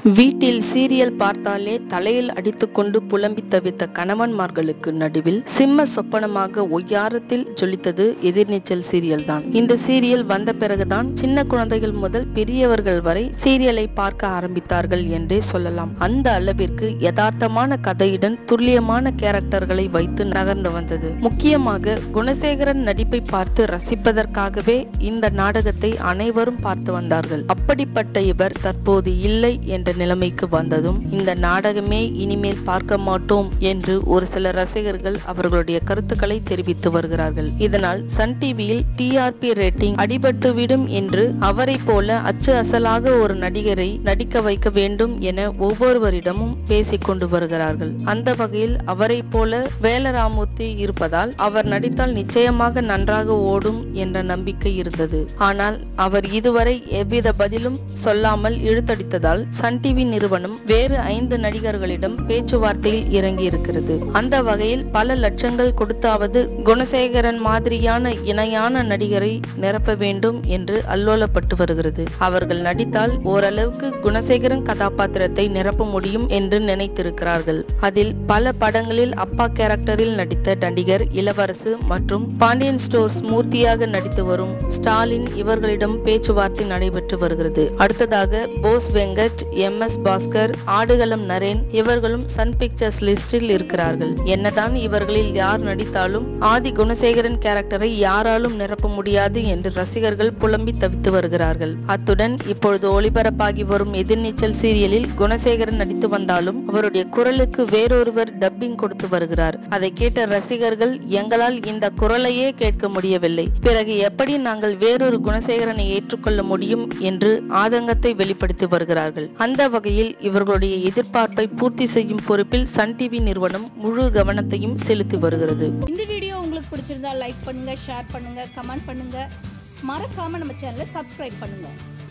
வீட்டில் சீரியல் பார்த்தாலே தலையில் அடித்துக்கொண்டு புலம்பி தவித்த கணவன்மார்களுக்கு நடுவில் சிம்ம சொப்பனமாக ஒய்யாரத்தில் ஜொலித்தது எதிர்நீச்சல் சீரியல் தான் இந்த சீரியல் வந்த பிறகுதான் சின்ன குழந்தைகள் முதல் பெரியவர்கள் வரை சீரியலை பார்க்க ஆரம்பித்தார்கள் என்றே சொல்லலாம் அந்த அளவிற்கு யதார்த்தமான கதையுடன் துல்லியமான கேரக்டர்களை வைத்து நகர்ந்து வந்தது முக்கியமாக குணசேகரன் நடிப்பை பார்த்து ரசிப்பதற்காகவே இந்த நாடகத்தை அனைவரும் பார்த்து வந்தார்கள் அப்படிப்பட்ட இவர் தற்போது இல்லை என்ற நிலைமைக்கு வந்ததும் இந்த நாடகமே இனிமேல் பார்க்க மாட்டோம் என்று ஒரு சில ரசிகர்கள் அவர்களுடைய கருத்துக்களை தெரிவித்து வருகிறார்கள் இதனால் சன் டிவியில் டிஆர்பி ரேட்டிங் அடிபட்டுவிடும் என்று அவரை போல அச்சு அசலாக ஒரு நடிகரை நடிக்க வைக்க வேண்டும் என ஒவ்வொருவரிடமும் பேசிக் கொண்டு வருகிறார்கள் அந்த வகையில் அவரை போல வேலராமூர்த்தி இருப்பதால் அவர் நடித்தால் நிச்சயமாக நன்றாக ஓடும் என்ற நம்பிக்கை இருந்தது ஆனால் அவர் இதுவரை எவ்வித பதிலும் சொல்லாமல் இழுத்தடித்ததால் சன் டிவி நிறுவனம் வேறு ஐந்து நடிகர்களிடம் பேச்சுவார்த்தையில் இறங்கி இருக்கிறது அந்த வகையில் பல லட்சங்கள் கொடுத்தாவது குணசேகரன் மாதிரியான இணையான நடிகரை நிரப்ப வேண்டும் என்று அல்லோலப்பட்டு வருகிறது அவர்கள் நடித்தால் ஓரளவுக்கு குணசேகரன் கதாபாத்திரத்தை நிரப்ப முடியும் என்று நினைத்திருக்கிறார்கள் அதில் பல படங்களில் அப்பா கேரக்டரில் நடித்த நடிகர் இளவரசு மற்றும் பாண்டியன் ஸ்டோர்ஸ் மூர்த்தியாக நடித்து வரும் ஸ்டாலின் இவர்களிடம் பேச்சுவார்த்தை நடைபெற்று வருகிறது அடுத்ததாக போஸ் வெங்கட் எம் எஸ் பாஸ்கர் ஆடுகளம் நரேன் இவர்களும் சன் பிக்சர்ஸ் லிஸ்டில் இருக்கிறார்கள் என்னதான் இவர்களில் யார் நடித்தாலும் ஆதி குணசேகரன் கேரக்டரை யாராலும் நிரப்ப முடியாது என்று ரசிகர்கள் புலம்பி தவித்து வருகிறார்கள் அத்துடன் இப்பொழுது ஒளிபரப்பாகி வரும் எதிர்நீச்சல் சீரியலில் குணசேகரன் நடித்து வந்தாலும் அவருடைய குரலுக்கு வேறொருவர் டப்பிங் கொடுத்து வருகிறார் அதை கேட்ட ரசிகர்கள் எங்களால் இந்த குரலையே கேட்க முடியவில்லை பிறகு எப்படி நாங்கள் வேறொரு குணசேகரனை ஏற்றுக்கொள்ள முடியும் என்று ஆதங்கத்தை வெளிப்படுத்தி வருகிறார்கள் அந்த வகையில் இவர்களுடைய எதிர்பார்ப்பை பூர்த்தி செய்யும் பொறுப்பில் சன் டிவி நிறுவனம் முழு கவனத்தையும் செலுத்தி வருகிறது இந்த வீடியோ உங்களுக்கு பிடிச்சிருந்தா லைக் பண்ணுங்க ஷேர் பண்ணுங்க கமெண்ட் பண்ணுங்க மறக்காம நம்ம சேனலை சப்ஸ்கிரைப் பண்ணுங்க